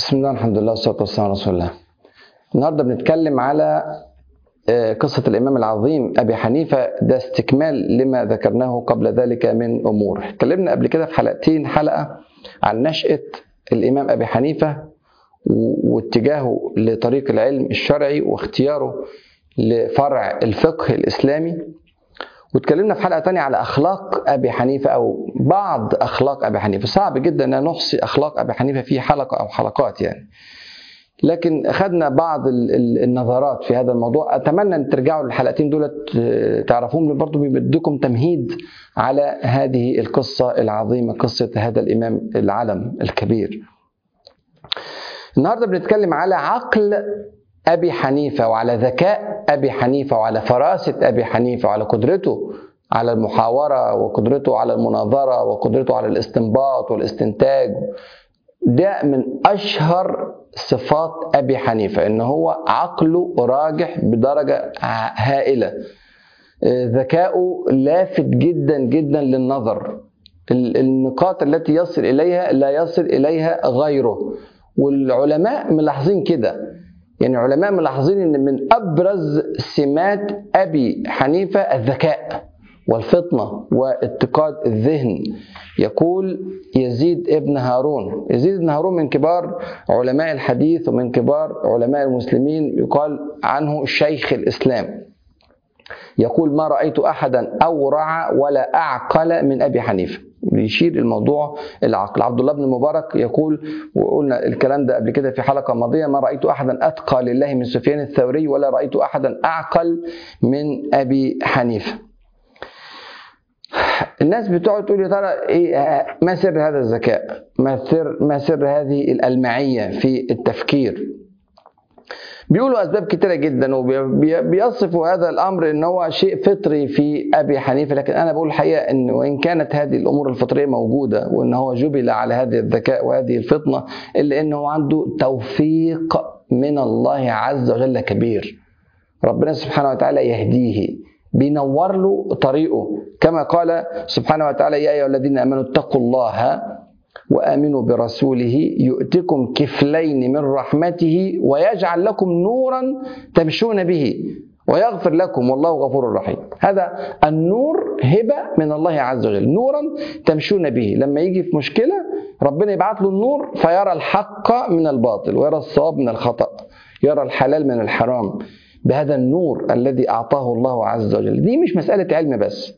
بسم الله الحمد لله والصلاة والسلام على رسول الله النهاردة بنتكلم على آه، قصة الإمام العظيم أبي حنيفة ده استكمال لما ذكرناه قبل ذلك من أمور اتكلمنا قبل كده في حلقتين حلقة عن نشأة الإمام أبي حنيفة و- واتجاهه لطريق العلم الشرعي واختياره لفرع الفقه الإسلامي واتكلمنا في حلقه تانية على اخلاق ابي حنيفه او بعض اخلاق ابي حنيفه صعب جدا ان نحصي اخلاق ابي حنيفه في حلقه او حلقات يعني لكن اخذنا بعض ال- ال- النظرات في هذا الموضوع اتمنى ان ترجعوا للحلقتين دول تعرفوهم برضه بيديكم تمهيد على هذه القصه العظيمه قصه هذا الامام العلم الكبير النهارده بنتكلم على عقل ابي حنيفه وعلى ذكاء ابي حنيفه وعلى فراسه ابي حنيفه وعلى قدرته على المحاوره وقدرته على المناظره وقدرته على الاستنباط والاستنتاج ده من اشهر صفات ابي حنيفه ان هو عقله راجح بدرجه ع- هائله آه، ذكاؤه لافت جدا جدا للنظر ال- النقاط التي يصل اليها لا يصل اليها غيره والعلماء ملاحظين كده يعني علماء ملاحظين ان من ابرز سمات ابي حنيفه الذكاء والفطنه واتقاد الذهن يقول يزيد ابن هارون يزيد بن هارون من كبار علماء الحديث ومن كبار علماء المسلمين يقال عنه شيخ الاسلام يقول ما رأيت أحدا أورع ولا أعقل من أبي حنيفة بيشير الموضوع العقل عبد الله بن المبارك يقول وقلنا الكلام ده قبل كده في حلقة ماضية ما رأيت أحدا أتقى لله من سفيان الثوري ولا رأيت أحدا أعقل من أبي حنيفة الناس بتقعد تقول يا ترى ايه ما سر هذا الذكاء؟ ما سر ما سر هذه الألمعية في التفكير؟ بيقولوا اسباب كتيره جدا وبيصفوا هذا الامر ان هو شيء فطري في ابي حنيفه لكن انا بقول الحقيقه ان وان كانت هذه الامور الفطريه موجوده وان هو جبل على هذه الذكاء وهذه الفطنه الا انه عنده توفيق من الله عز وجل كبير ربنا سبحانه وتعالى يهديه بينور له طريقه كما قال سبحانه وتعالى يا ايها الذين امنوا اتقوا الله وامنوا برسوله يؤتكم كفلين من رحمته ويجعل لكم نورا تمشون به ويغفر لكم والله غفور رحيم هذا النور هبه من الله عز وجل نورا تمشون به لما يجي في مشكله ربنا يبعث له النور فيرى الحق من الباطل ويرى الصواب من الخطا يرى الحلال من الحرام بهذا النور الذي اعطاه الله عز وجل دي مش مساله علم بس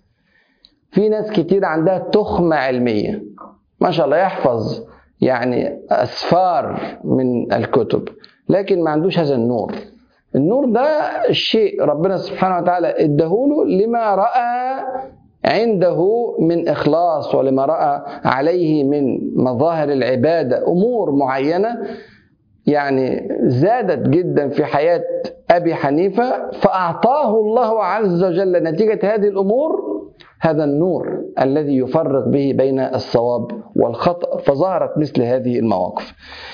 في ناس كتير عندها تخمه علميه ما شاء الله يحفظ يعني اسفار من الكتب لكن ما عندوش هذا النور النور ده الشيء ربنا سبحانه وتعالى اداهوله لما راى عنده من اخلاص ولما راى عليه من مظاهر العباده امور معينه يعني زادت جدا في حياه ابي حنيفه فاعطاه الله عز وجل نتيجه هذه الامور هذا النور الذي يفرق به بين الصواب والخطأ فظهرت مثل هذه المواقف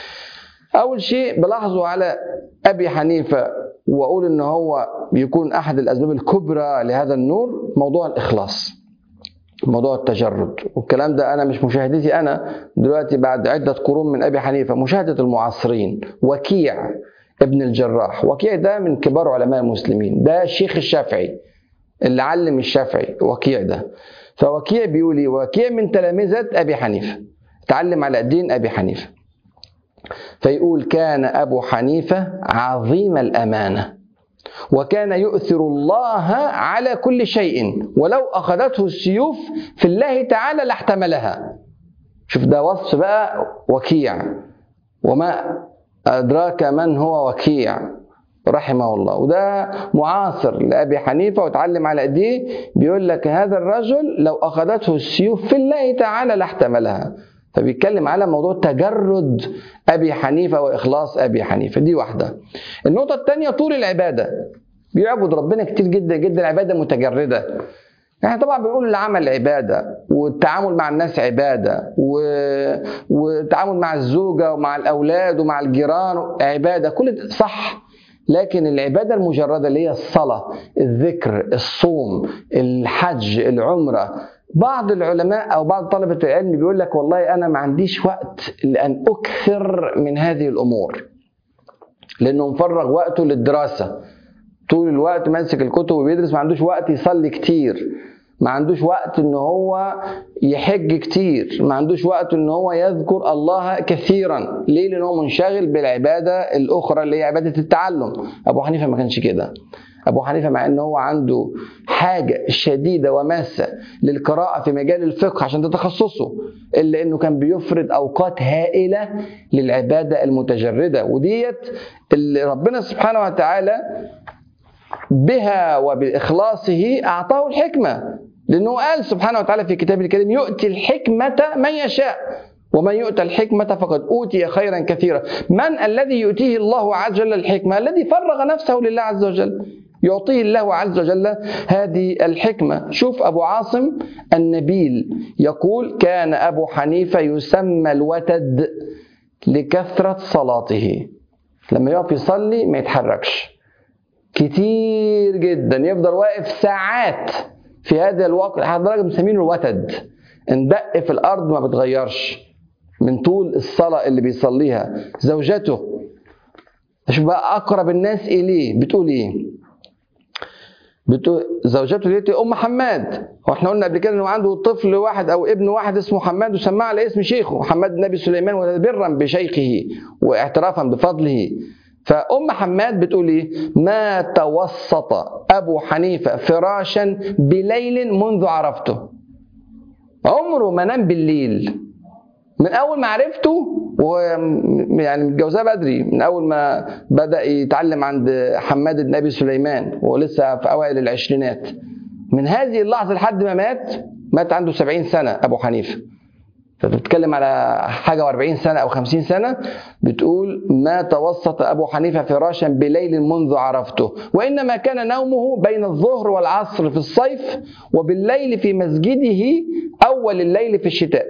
أول شيء بلاحظه على أبي حنيفة وأقول إن هو بيكون أحد الأسباب الكبرى لهذا النور موضوع الإخلاص موضوع التجرد والكلام ده أنا مش مشاهدتي أنا دلوقتي بعد عدة قرون من أبي حنيفة مشاهدة المعاصرين وكيع ابن الجراح وكيع ده من كبار علماء المسلمين ده الشيخ الشافعي اللي علم الشافعي وكيع ده فوكيع بيقول ايه وكيع من تلامذة أبي حنيفة تعلم على دين أبي حنيفة فيقول كان أبو حنيفة عظيم الأمانة وكان يؤثر الله على كل شيء ولو أخذته السيوف في الله تعالى لاحتملها شوف ده وصف بقى وكيع وما أدراك من هو وكيع رحمه الله وده معاصر لأبي حنيفة وتعلم على ايديه بيقول لك هذا الرجل لو أخذته السيوف في الله تعالى لاحتملها فبيتكلم على موضوع تجرد أبي حنيفة وإخلاص أبي حنيفة دي واحدة النقطة الثانية طول العبادة بيعبد ربنا كتير جدا جدا عبادة متجردة احنا طبعا بنقول العمل عبادة والتعامل مع الناس عبادة و... والتعامل مع الزوجة ومع الأولاد ومع الجيران عبادة كل ده صح لكن العبادة المجردة اللي هي الصلاة الذكر الصوم الحج العمرة بعض العلماء او بعض طلبه العلم بيقول لك والله انا ما عنديش وقت لان اكثر من هذه الامور لانه مفرغ وقته للدراسه طول الوقت ماسك الكتب وبيدرس ما عندوش وقت يصلي كتير ما عندوش وقت ان هو يحج كتير ما عندوش وقت ان هو يذكر الله كثيرا ليه لان هو منشغل بالعباده الاخرى اللي هي عباده التعلم ابو حنيفه ما كانش كده ابو حنيفه مع ان هو عنده حاجه شديده وماسه للقراءه في مجال الفقه عشان ده تخصصه الا انه كان بيفرض اوقات هائله للعباده المتجرده وديت اللي ربنا سبحانه وتعالى بها وبإخلاصه أعطاه الحكمة لأنه قال سبحانه وتعالى في كتابه الكريم يؤتي الحكمة من يشاء ومن يؤتى الحكمة فقد أوتي خيرا كثيرا من الذي يؤتيه الله عز وجل الحكمة الذي فرغ نفسه لله عز وجل يعطيه الله عز وجل هذه الحكمة شوف أبو عاصم النبيل يقول كان أبو حنيفة يسمى الوتد لكثرة صلاته لما يقف يصلي ما يتحركش كتير جدا يفضل واقف ساعات في هذا الوقت لحد درجه مسمينه الوتد اندق في الارض ما بتغيرش من طول الصلاه اللي بيصليها زوجته شوف بقى اقرب الناس اليه بتقول ايه بتقول زوجته ديت ام حماد واحنا قلنا قبل كده انه عنده طفل واحد او ابن واحد اسمه حماد وسماه على اسم شيخه حماد النبي سليمان وبرا بشيخه واعترافا بفضله فأم حماد بتقول إيه؟ ما توسط أبو حنيفة فراشا بليل منذ عرفته. عمره ما نام بالليل. من أول ما عرفته ويعني متجوزاه بدري من أول ما بدأ يتعلم عند حماد بن أبي سليمان وهو لسه في أوائل العشرينات. من هذه اللحظة لحد ما مات مات عنده سبعين سنة أبو حنيفة. فانت بتتكلم على حاجة و40 سنة أو 50 سنة بتقول ما توسط أبو حنيفة فراشا بليل منذ عرفته وإنما كان نومه بين الظهر والعصر في الصيف وبالليل في مسجده أول الليل في الشتاء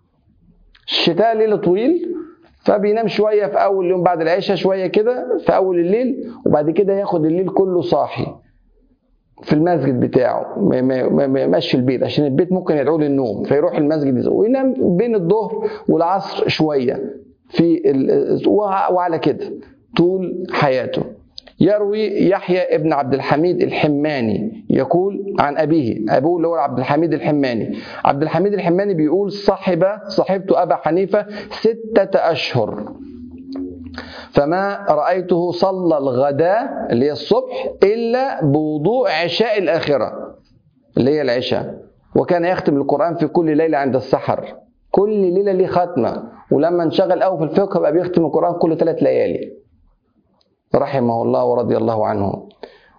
الشتاء ليل طويل فبينام شوية في أول يوم بعد العشاء شوية كده في أول الليل وبعد كده ياخد الليل كله صاحي في المسجد بتاعه ما ما يمشي البيت عشان البيت ممكن يدعوه للنوم فيروح المسجد وينام بين الظهر والعصر شويه في ال... وعلى كده طول حياته يروي يحيى ابن عبد الحميد الحماني يقول عن أبيه أبوه اللي هو عبد الحميد الحماني عبد الحميد الحماني بيقول صاحب صاحبت أبا حنيفة ستة أشهر فما رأيته صلى الغداء اللي هي الصبح إلا بوضوء عشاء الآخرة اللي هي العشاء وكان يختم القرآن في كل ليلة عند السحر كل ليلة ليه ختمة ولما انشغل قوي في الفقه بقى بيختم القرآن كل ثلاث ليالي رحمه الله ورضي الله عنه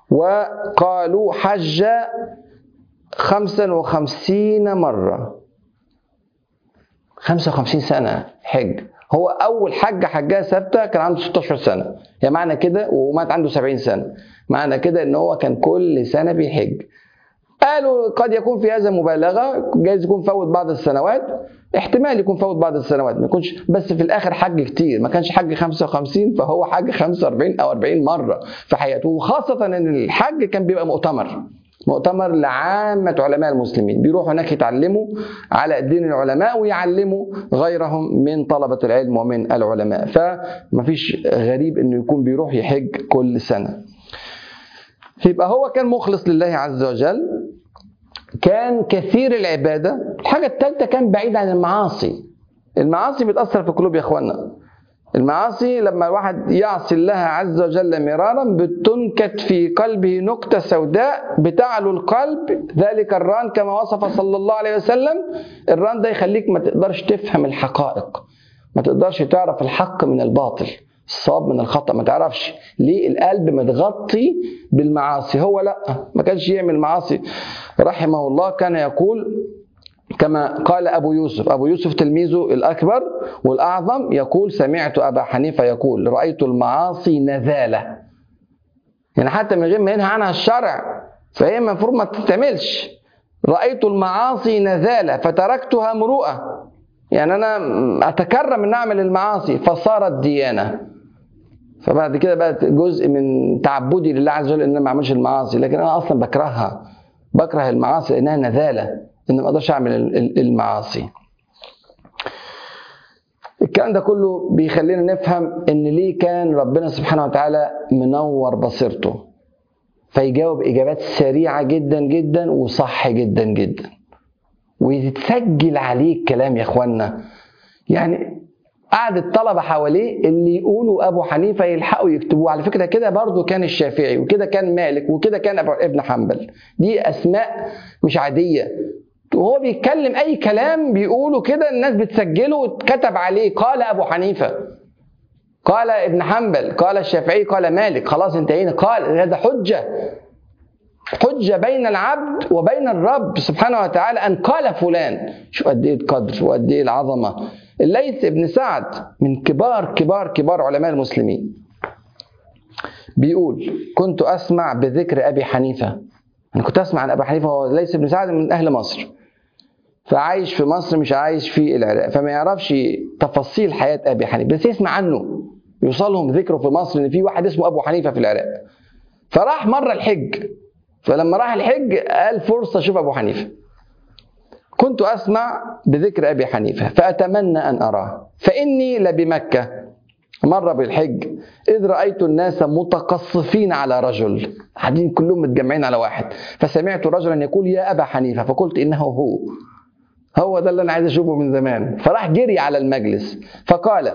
وقالوا حج خمسا وخمسين مرة خمسة وخمسين سنة حج هو اول حجه حجها ثابته كان عنده 16 سنه يعني معنى كده ومات عنده 70 سنه معنى كده ان هو كان كل سنه بيحج قالوا قد يكون في هذا مبالغه جايز يكون فوت بعض السنوات احتمال يكون فوت بعض السنوات ما يكونش بس في الاخر حج كتير ما كانش حج 55 فهو حج 45 او 40 مره في حياته وخاصه ان الحج كان بيبقى مؤتمر مؤتمر لعامة علماء المسلمين بيروحوا هناك يتعلموا على دين العلماء ويعلموا غيرهم من طلبة العلم ومن العلماء فمفيش غريب انه يكون بيروح يحج كل سنة يبقى هو كان مخلص لله عز وجل كان كثير العبادة الحاجة الثالثة كان بعيد عن المعاصي المعاصي بتأثر في القلوب يا اخوانا المعاصي لما الواحد يعصي الله عز وجل مرارا بتنكت في قلبه نكتة سوداء بتعلو القلب ذلك الران كما وصف صلى الله عليه وسلم الران ده يخليك ما تقدرش تفهم الحقائق ما تقدرش تعرف الحق من الباطل الصواب من الخطأ ما تعرفش ليه القلب متغطي بالمعاصي هو لا ما كانش يعمل معاصي رحمه الله كان يقول كما قال أبو يوسف أبو يوسف تلميذه الأكبر والأعظم يقول سمعت أبا حنيفة يقول رأيت المعاصي نذالة يعني حتى من غير ما ينهى عنها الشرع فهي المفروض ما تتعملش رأيت المعاصي نذالة فتركتها مروءة يعني أنا أتكرم أن أعمل المعاصي فصارت ديانة فبعد كده بقت جزء من تعبدي لله عز وجل ان انا ما اعملش المعاصي لكن انا اصلا بكرهها بكره المعاصي لانها نذاله ان ما اقدرش اعمل المعاصي الكلام ده كله بيخلينا نفهم ان ليه كان ربنا سبحانه وتعالى منور بصيرته فيجاوب اجابات سريعه جدا جدا وصح جدا جدا ويتسجل عليه الكلام يا اخوانا يعني قعد الطلبه حواليه اللي يقولوا ابو حنيفه يلحقوا يكتبوه على فكره كده برضه كان الشافعي وكده كان مالك وكده كان ابن حنبل دي اسماء مش عاديه وهو بيتكلم اي كلام بيقوله كده الناس بتسجله واتكتب عليه قال ابو حنيفه قال ابن حنبل قال الشافعي قال مالك خلاص انتهينا قال هذا حجه حجه بين العبد وبين الرب سبحانه وتعالى ان قال فلان شو قد ايه القدر وقد ايه العظمه الليث بن سعد من كبار كبار كبار علماء المسلمين بيقول كنت اسمع بذكر ابي حنيفه انا كنت اسمع عن ابي حنيفه هو ليث بن سعد من اهل مصر فعايش في مصر مش عايش في العراق فما يعرفش تفاصيل حياه ابي حنيفه بس يسمع عنه يوصلهم ذكره في مصر ان في واحد اسمه ابو حنيفه في العراق فراح مره الحج فلما راح الحج قال فرصه اشوف ابو حنيفه كنت اسمع بذكر ابي حنيفه فاتمنى ان اراه فاني لبمكه مره بالحج اذ رايت الناس متقصفين على رجل قاعدين كلهم متجمعين على واحد فسمعت رجلا يقول يا ابا حنيفه فقلت انه هو هو ده اللي انا عايز اشوفه من زمان فراح جري على المجلس فقال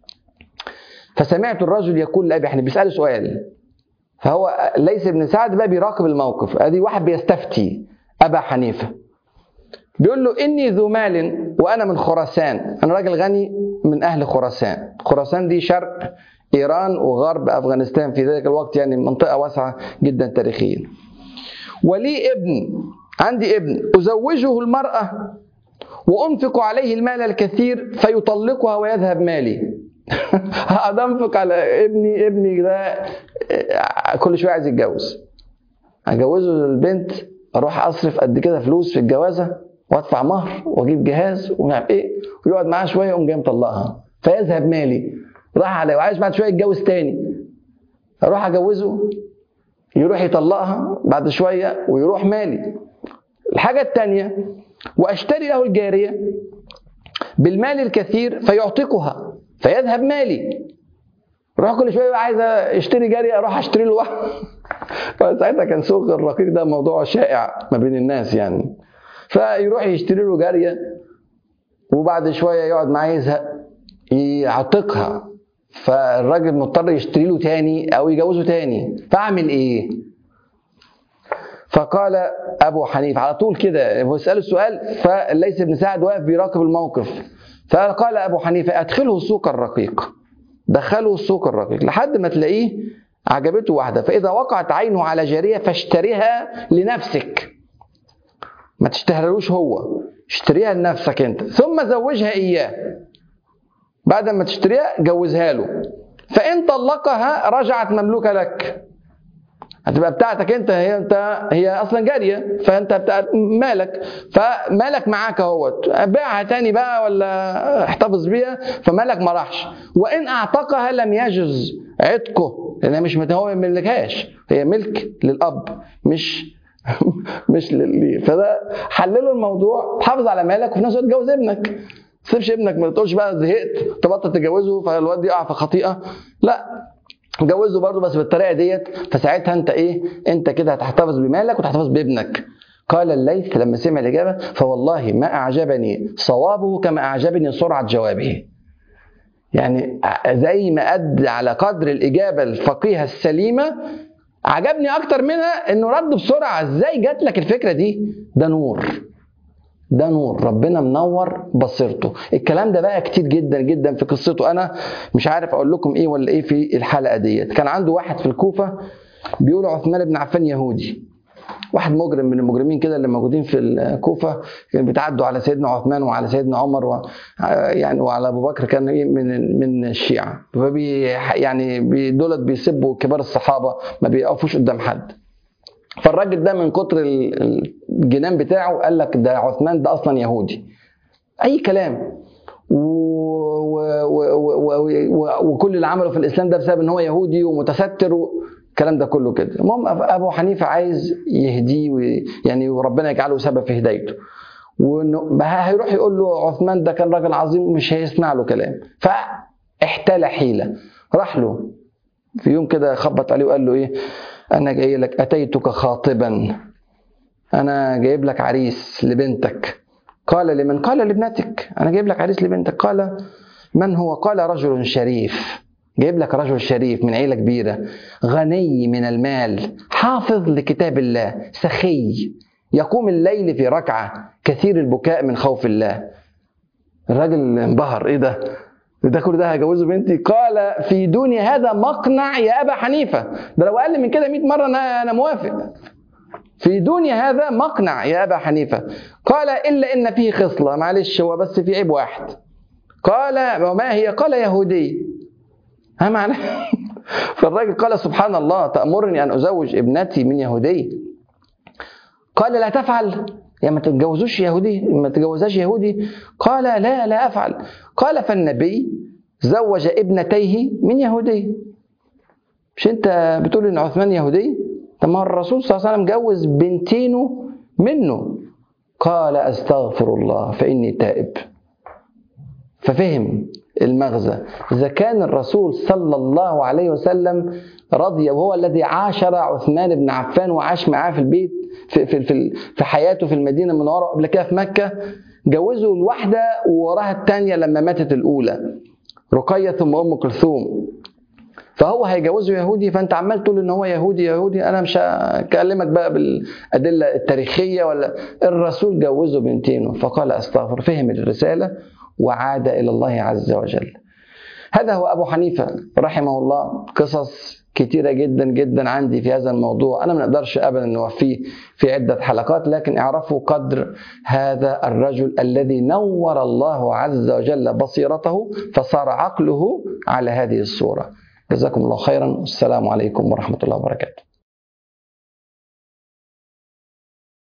فسمعت الرجل يقول لابي حنيفه بيساله سؤال فهو ليس ابن سعد بقى بيراقب الموقف ادي واحد بيستفتي ابا حنيفه بيقول له اني ذو مال وانا من خراسان انا راجل غني من اهل خراسان خراسان دي شرق ايران وغرب افغانستان في ذلك الوقت يعني منطقه واسعه جدا تاريخيا ولي ابن عندي ابن ازوجه المراه وانفق عليه المال الكثير فيطلقها ويذهب مالي هقعد انفق على ابني ابني ده كل شويه عايز يتجوز اجوزه للبنت اروح اصرف قد كده فلوس في الجوازه وادفع مهر واجيب جهاز ومش عارف ايه ويقعد معاها شويه يقوم جاي مطلقها فيذهب مالي راح عليه وعايز بعد شويه يتجوز تاني اروح اجوزه يروح يطلقها بعد شويه ويروح مالي الحاجه الثانيه واشتري له الجاريه بالمال الكثير فيعتقها فيذهب مالي اروح كل شويه عايز اشتري جاريه اروح اشتري له واحد فساعتها كان سوق الرقيق ده موضوع شائع ما بين الناس يعني فيروح يشتري له جاريه وبعد شويه يقعد معاه يزهق يعتقها فالراجل مضطر يشتري له تاني او يجوزه تاني فاعمل ايه؟ فقال ابو حنيفه على طول كده هو ساله السؤال فليس ابن سعد واقف بيراقب الموقف فقال ابو حنيفه ادخله سوق الرقيق دخله السوق الرقيق لحد ما تلاقيه عجبته واحده فاذا وقعت عينه على جاريه فاشتريها لنفسك ما تشتهرلوش هو اشتريها لنفسك انت ثم زوجها اياه بعد ما تشتريها جوزها له فان طلقها رجعت مملوكه لك هتبقى بتاعتك انت هي انت هي اصلا جاريه فانت بتاع مالك فمالك معاك اهوت بيعها تاني بقى ولا احتفظ بيها فمالك ما راحش وان اعتقها لم يجز عتقه لانها مش هو ما يملكهاش هي ملك للاب مش مش للي فده حللوا الموضوع حافظ على مالك وفي نفس الوقت جوز ابنك ما تسيبش ابنك ما تقولش بقى زهقت تبطل تجوزه فالواد يقع في خطيئه لا جوزه برضه بس بالطريقه ديت فساعتها انت ايه انت كده هتحتفظ بمالك وتحتفظ بابنك قال الليث لما سمع الاجابه فوالله ما اعجبني صوابه كما اعجبني سرعه جوابه يعني زي ما ادى على قدر الاجابه الفقيهه السليمه عجبني اكتر منها انه رد بسرعه ازاي جات لك الفكره دي ده نور ده نور ربنا منور بصيرته الكلام ده بقى كتير جدا جدا في قصته انا مش عارف اقول لكم ايه ولا ايه في الحلقه ديت كان عنده واحد في الكوفه بيقول عثمان بن عفان يهودي واحد مجرم من المجرمين كده اللي موجودين في الكوفه كان بيتعدوا على سيدنا عثمان وعلى سيدنا عمر و يعني وعلى ابو بكر كان ايه من من الشيعه فبي يعني دولت بيسبوا كبار الصحابه ما بيقفوش قدام حد فالراجل ده من كتر الجنان بتاعه قال لك ده عثمان ده اصلا يهودي اي كلام و... و... و... وكل اللي عمله في الاسلام ده بسبب ان هو يهودي ومتستر الكلام ده كله كده المهم ابو حنيفه عايز يهديه ويعني وربنا يجعله سبب في هدايته وانه هيروح يقول له عثمان ده كان راجل عظيم مش هيسمع له كلام فاحتال حيله راح له في يوم كده خبط عليه وقال له ايه انا جاي لك اتيتك خاطبا انا جايب لك عريس لبنتك قال لمن قال لابنتك انا جايب لك عريس لبنتك قال من هو قال رجل شريف جايب لك رجل شريف من عيله كبيره غني من المال حافظ لكتاب الله سخي يقوم الليل في ركعه كثير البكاء من خوف الله الراجل انبهر ايه ده ده كل ده هجوزه بنتي قال في دوني هذا مقنع يا ابا حنيفه ده لو اقل من كده 100 مره انا انا موافق في دوني هذا مقنع يا ابا حنيفه قال الا ان فيه خصله معلش هو بس في عيب واحد قال وما هي قال يهودي ها معنى فالراجل قال سبحان الله تأمرني أن أزوج ابنتي من يهودي قال لا تفعل يا ما تتجوزوش يهودي ما تتجوزهاش يهودي قال لا لا أفعل قال فالنبي زوج ابنتيه من يهودي مش انت بتقول ان عثمان يهودي طب ما الرسول صلى الله عليه وسلم جوز بنتينه منه قال استغفر الله فاني تائب ففهم المغزى إذا كان الرسول صلى الله عليه وسلم رضي وهو الذي عاشر عثمان بن عفان وعاش معاه في البيت في, في, في, في حياته في المدينة المنورة قبل كده في مكة جوزوا الواحدة ووراها الثانية لما ماتت الأولى رقية ثم أم كلثوم فهو هيجوزه يهودي فانت عمال تقول ان هو يهودي يهودي انا مش هكلمك بقى بالادله التاريخيه ولا الرسول جوزه بنتينه فقال استغفر فهم الرساله وعاد الى الله عز وجل. هذا هو ابو حنيفه رحمه الله قصص كتيرة جدا جدا عندي في هذا الموضوع أنا ما نقدرش أبدا نوفيه في عدة حلقات لكن اعرفوا قدر هذا الرجل الذي نور الله عز وجل بصيرته فصار عقله على هذه الصورة جزاكم الله خيرا والسلام عليكم ورحمة الله وبركاته